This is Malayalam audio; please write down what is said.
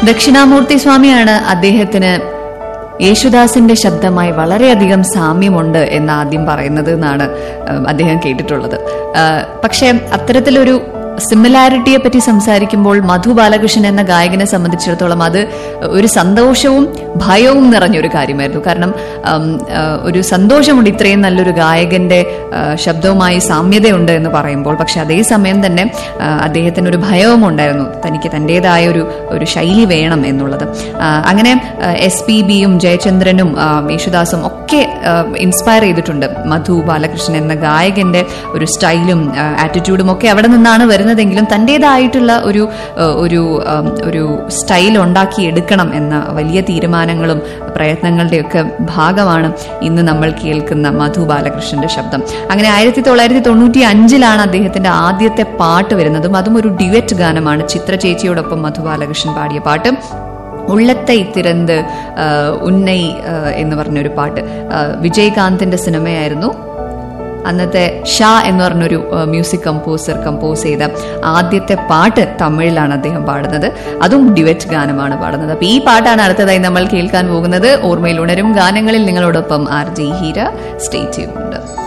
ദക്ഷിണാമൂർത്തി സ്വാമിയാണ് അദ്ദേഹത്തിന് യേശുദാസിന്റെ ശബ്ദമായി വളരെയധികം സാമ്യമുണ്ട് എന്ന് ആദ്യം പറയുന്നത് എന്നാണ് ഉം, അദ്ദേഹം കേട്ടിട്ടുള്ളത് ആ, പക്ഷേ അത്തരത്തിലൊരു സിമിലാരിറ്റിയെ പറ്റി സംസാരിക്കുമ്പോൾ മധു ബാലകൃഷ്ണൻ എന്ന ഗായകനെ സംബന്ധിച്ചിടത്തോളം അത് ഒരു സന്തോഷവും ഭയവും നിറഞ്ഞൊരു കാര്യമായിരുന്നു കാരണം ഉം, ആ, ഒരു സന്തോഷമുണ്ട് ഇത്രയും നല്ലൊരു ഗായകന്റെ ആ, ശബ്ദവുമായി സാമ്യതയുണ്ട് എന്ന് പറയുമ്പോൾ പക്ഷെ അതേസമയം തന്നെ ആ, അദ്ദേഹത്തിന് ഒരു ഭയവും ഉണ്ടായിരുന്നു തനിക്ക് തൻ്റെതായ ഒരു ഒരു ശൈലി വേണം എന്നുള്ളത് ആ, അങ്ങനെ എസ് പി ബിയും ജയചന്ദ്രനും ആ, യേശുദാസും ഒക്കെ ഇൻസ്പയർ ചെയ്തിട്ടുണ്ട് മധു ബാലകൃഷ്ണൻ എന്ന ഗായകന്റെ ഒരു സ്റ്റൈലും ആറ്റിറ്റ്യൂഡും ഒക്കെ അവിടെ നിന്നാണ് വരുന്നതെങ്കിലും തൻ്റെതായിട്ടുള്ള ഒരു ആ, ഒരു ആ, ഒരു സ്റ്റൈൽ ഉണ്ടാക്കി എടുക്കണം എന്ന വലിയ തീരുമാനങ്ങളും പ്രയത്നങ്ങളുടെയൊക്കെ ഭാഗമാണ് ഇന്ന് നമ്മൾ കേൾക്കുന്ന മധു ബാലകൃഷ്ണന്റെ ശബ്ദം അങ്ങനെ ആയിരത്തി തൊള്ളായിരത്തി തൊണ്ണൂറ്റി അഞ്ചിലാണ് അദ്ദേഹത്തിന്റെ ആദ്യത്തെ പാട്ട് വരുന്നതും അതും ഒരു ഡ്യുവറ്റ് ഗാനമാണ് ചിത്ര ചേച്ചിയോടൊപ്പം മധു ബാലകൃഷ്ണൻ പാടിയ പാട്ട് ഉള്ളത്തെ തിരന്ത് ആ, ഉന്നൈ ആ, എന്ന് പറഞ്ഞൊരു പാട്ട് ആ, വിജയകാന്തിന്റെ സിനിമയായിരുന്നു അന്നത്തെ ഷാ എന്ന് പറഞ്ഞൊരു ആ, മ്യൂസിക് കമ്പോസർ കമ്പോസ് ചെയ്ത ആദ്യത്തെ പാട്ട് തമിഴിലാണ് അദ്ദേഹം പാടുന്നത് അതും ഡ്യുവറ്റ് ഗാനമാണ് പാടുന്നത് അപ്പൊ ഈ പാട്ടാണ് അടുത്തതായി നമ്മൾ കേൾക്കാൻ പോകുന്നത് ഓർമ്മയിൽ ഉണരും ഗാനങ്ങളിൽ നിങ്ങളോടൊപ്പം ആർ ജി ഹീര സ്റ്റേ ചെയ്യുന്നുണ്ട്